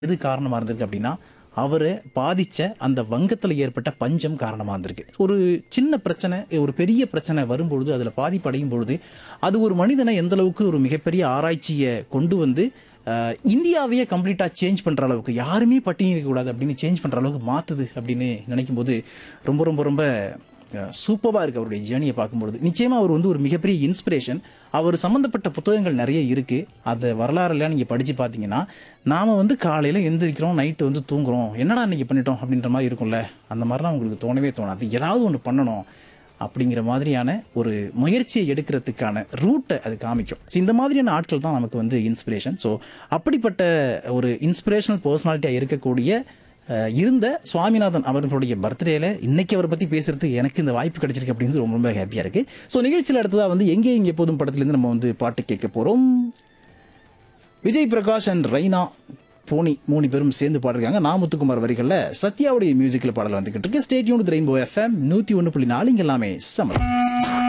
எது காரணமாக இருந்திருக்கு அப்படின்னா அவரை பாதிச்ச அந்த வங்கத்தில் ஏற்பட்ட பஞ்சம் காரணமாக இருந்திருக்கு ஒரு சின்ன பிரச்சனை ஒரு பெரிய பிரச்சனை வரும்பொழுது அதில் பாதிப்படையும் பொழுது அது ஒரு மனிதனை எந்த அளவுக்கு ஒரு மிகப்பெரிய ஆராய்ச்சியை கொண்டு வந்து அஹ், இந்தியாவையே கம்ப்ளீட்டாக சேஞ்ச் பண்ணுற அளவுக்கு யாருமே பட்டினி இருக்கக்கூடாது அப்படின்னு சேஞ்ச் பண்ணுற அளவுக்கு மாற்றுது அப்படின்னு நினைக்கும் போது ரொம்ப ரொம்ப ரொம்ப சூப்பராக இருக்குது அவருடைய ஜேர்னியை பார்க்கும்பொழுது நிச்சயமாக அவர் வந்து ஒரு மிகப்பெரிய இன்ஸ்பிரேஷன் அவர் சம்மந்தப்பட்ட புத்தகங்கள் நிறைய இருக்குது அதை வரலாறுலாம் நீங்கள் படித்து பார்த்தீங்கன்னா நாம் வந்து காலையில் எந்திரிக்கிறோம் நைட்டு வந்து தூங்குறோம் என்னடா இன்னைக்கு பண்ணிட்டோம் அப்படின்ற மாதிரி இருக்கும்ல அந்த மாதிரிலாம் உங்களுக்கு தோணவே தோணாது ஏதாவது ஒன்று பண்ணணும் அப்படிங்கிற மாதிரியான ஒரு முயற்சியை எடுக்கிறதுக்கான ரூட்டை அது காமிக்கும் So, இந்த மாதிரியான ஆட்கள் தான் நமக்கு வந்து இன்ஸ்பிரேஷன் ஸோ அப்படிப்பட்ட ஒரு இன்ஸ்பிரேஷனல் பர்சனாலிட்டியாக இருக்கக்கூடிய அஹ், இருந்த சுவாமிநாதன் அவர்களுடைய பர்த்டேல இன்னைக்கு அவரை பற்றி பேசுறதுக்கு எனக்கு இந்த வாய்ப்பு கிடைச்சிருக்கு அப்படின்னு ரொம்ப ரொம்ப ஹாப்பியாக இருக்கு ஸோ நிகழ்ச்சியில் அடுத்ததாக வந்து எங்கே இங்கே எப்போதும் படத்துலேருந்து நம்ம வந்து பாட்டு கேட்க போகிறோம் விஜய் பிரகாஷ் அண்ட் ரெய்னா போனி மூணு பேரும் சேர்ந்து பாடிருக்காங்க நான் முத்துக்குமார் வரிகளில் சத்யாவுடைய மியூசிக்கில் பாடல் வந்துகிட்டு இருக்கு ஸ்டேட்யூன் ரெயின்போ எஃப்எம் நூற்றி ஒன்று புள்ளி நாலு இங்க எல்லாமே சமம்